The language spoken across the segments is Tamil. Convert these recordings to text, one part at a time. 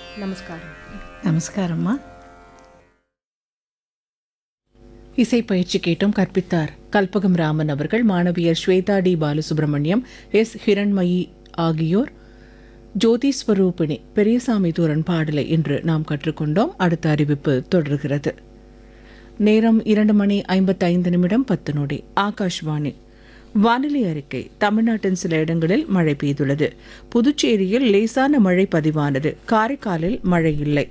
நமஸ்காரம் நமஸ்காரம்மா இசை பயிற்சி கேட்டும் கற்பித்தார் கல்பகம் ராமன் அவர்கள் மாணவியர் ஸ்வேதா டி பாலசுப்ரமணியம் எஸ் ஹிரண்மயி ஆகியோர் ஜோதி ஸ்வரூபிணி பெரியசாமி தூரன் பாடலை இன்று நாம் கற்றுக்கொண்டோம் அடுத்த அறிவிப்பு தொடர்கிறது நேரம் இரண்டு மணி ஐம்பத்தைந்து நிமிடம் பத்து நொடி ஆகாஷ்வாணி வானிலை அறிக்கை தமிழ்நாட்டின் சில இடங்களில் மழை பெய்துள்ளது புதுச்சேரியில் லேசான மழை பதிவானது காரைக்காலில் மழை இல்லை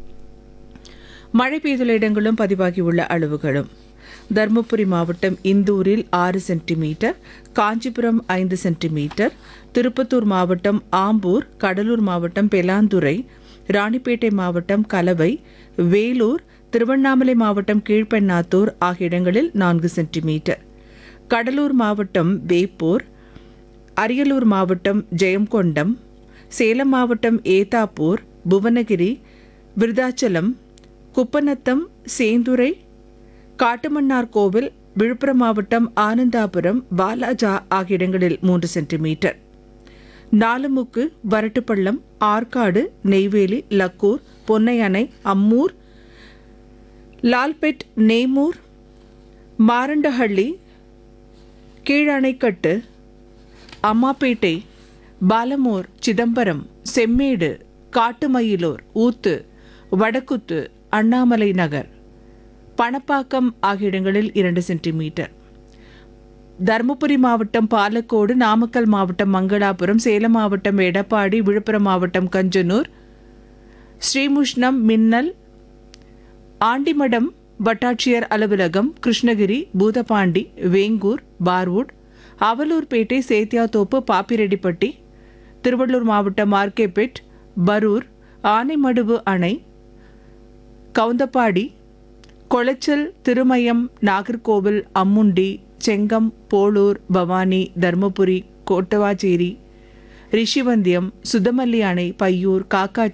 மழை பெய்துள்ள இடங்களும் பதிவாகியுள்ள அளவுகளும் தருமபுரி மாவட்டம் இந்தூரில் ஆறு சென்டிமீட்டர் காஞ்சிபுரம் ஐந்து சென்டிமீட்டர் திருப்பத்தூர் மாவட்டம் ஆம்பூர் கடலூர் மாவட்டம் பெலாந்துறை ராணிப்பேட்டை மாவட்டம் கலவை வேலூர் திருவண்ணாமலை மாவட்டம் கீழ்பெண்ணாத்தூர் ஆகிய இடங்களில் நான்கு சென்டிமீட்டர் கடலூர் மாவட்டம் வேப்பூர் அரியலூர் மாவட்டம் ஜெயங்கொண்டம் சேலம் மாவட்டம் ஏதாப்பூர் புவனகிரி விருதாச்சலம் குப்பநத்தம் சேந்துரை காட்டுமன்னார் கோவில் விழுப்புரம் மாவட்டம் ஆனந்தாபுரம் பாலாஜா ஆகிய இடங்களில் மூன்று சென்டிமீட்டர் நாலுமுக்கு வரட்டுப்பள்ளம் ஆற்காடு நெய்வேலி லக்கூர் பொன்னையணை அம்மூர் லால்பெட் நெய்மூர் மாரண்டஹள்ளி கீழணைக்கட்டு அம்மாப்பேட்டை பாலமூர் சிதம்பரம் செம்மேடு காட்டுமயிலூர் ஊத்து வடக்குத்து அண்ணாமலை நகர் பணப்பாக்கம் ஆகிய இடங்களில் இரண்டு சென்டிமீட்டர் தருமபுரி மாவட்டம் பாலக்கோடு நாமக்கல் மாவட்டம் மங்களாபுரம் சேலம் மாவட்டம் எடப்பாடி விழுப்புரம் மாவட்டம் கஞ்சனூர் ஸ்ரீமுஷ்ணம் மின்னல் ஆண்டிமடம் வட்டாட்சியர் அலுவலகம் கிருஷ்ணகிரி பூதபாண்டி வேங்கூர் பார்வுட் அவலூர்பேட்டை சேத்தியாத்தோப்பு பாப்பிரெட்டிப்பட்டி திருவள்ளூர் மாவட்டம் ஆர்கேபேட் பரூர் ஆனைமடுவு அணை கவுந்தப்பாடி கொளச்சல் திருமயம் நாகர்கோவில் அம்முண்டி செங்கம் போளூர் பவானி தர்மபுரி கோட்டவாச்சேரி ரிஷிவந்தியம் சுதமல்லி அணை பையூர் காக்காட்சி